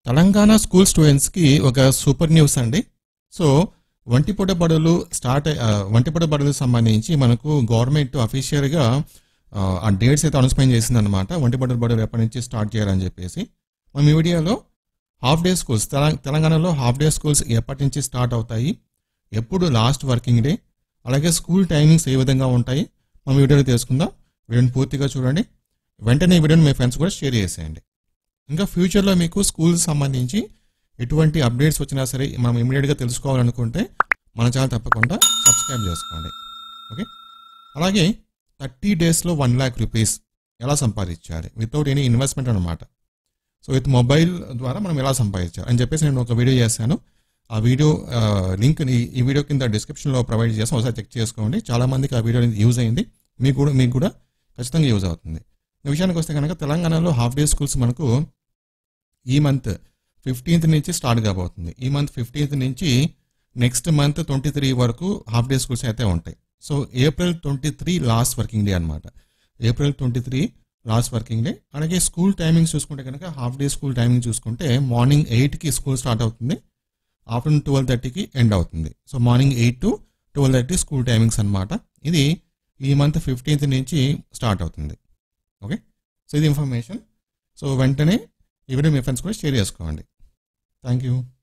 Telangana school స్టూడెంట్స్కి ఒక super news అండి సో వంటిపూట బడులు స్టార్ట్ అయ్- ఆ, వంటిపూట బడులకు సంబంధించి మనకు గవర్నమెంట్ అఫీషియల్గా ఆ డేట్స్ అయితే అనౌన్స్మెంట్ చేసిందనమాట వంటిపూట బడులు ఎప్పటి నుంచి స్టార్ట్ చేయాలని చెప్పేసి మనం ఈ వీడియోలో హాఫ్ డే స్కూల్స్ తెల- తెలంగాణలో హాఫ్ డే స్కూల్స్ ఎప్పటి నుంచి స్టార్ట్ అవుతాయి ఎప్పుడు లాస్ట్ వర్కింగ్ డే అలాగే స్కూల్ టైమింగ్స్ ఏ విధంగా ఉంటాయి మనం ఈ వీడియోలో తెలుసుకుందాం వీడియోని పూర్తిగా చూడండి వెంటనే ఈ వీడియోని మీ ఫ్రెండ్స్ కూడా షేర్ చేసేయండి ఇంకా ఫ్యూచర్లో మీకు స్కూల్ సంబంధించి ఎటువంటి అప్డేట్స్ వచ్చినా సరే మనం ఇమీడియట్గా తెలుసుకోవాలనుకుంటే మన ఛానల్ తప్పకుండా సబ్స్క్రైబ్ చేసుకోండి ఓకే అలాగే థర్టీ డేస్లో వన్ ల్యాక్ రూపీస్ ఎలా సంపాదించాలి వితౌట్ ఎనీ ఇన్వెస్ట్మెంట్ అనమాట సో విత్ మొబైల్ ద్వారా మనం ఎలా సంపాదించాలి అని చెప్పేసి నేను ఒక వీడియో చేశాను ఆ వీడియో లింక్ ఈ వీడియో కింద డిస్క్రిప్షన్లో ప్రొవైడ్ చేస్తాం ఒకసారి చెక్ చేసుకోండి చాలా మందికి ఆ వీడియో యూజ్ అయింది మీకు కూడా మీకు కూడా ఖచ్చితంగా యూజ్ అవుతుంది ఈ విషయానికి వస్తే కనుక తెలంగాణలో హాఫ్ డే స్కూల్స్ మనకు ఈ మంత్ ఫిఫ్టీన్త్ నుంచి స్టార్ట్ కాబోతుంది ఈ మంత్ ఫిఫ్టీన్త్ నుంచి నెక్స్ట్ మంత్ ట్వంటీ త్రీ వరకు హాఫ్ డే స్కూల్స్ అయితే ఉంటాయి so April twenty three last working day అనమాట April twenty three last working day అలాగే స్కూల్ టైమింగ్స్ చూసుకుంటే కనుక హాఫ్ డే స్కూల్ టైమింగ్ చూసుకుంటే మార్నింగ్ ఎయిట్కి స్కూల్ స్టార్ట్ అవుతుంది ఆఫ్టర్నూన్ ట్వెల్వ్ థర్టీకి ఎండ్ అవుతుంది so morning eight to twelve thirty school timings అనమాట ఇది ఈ మంత్ ఫిఫ్టీన్త్ నుంచి స్టార్ట్ అవుతుంది ఓకే సో ఇది ఇన్ఫర్మేషన్ సో వెంటనే ఈ వీడియో మీ ఫ్రెండ్స్ కూడా షేర్ చేసుకోండి థ్యాంక్ యూ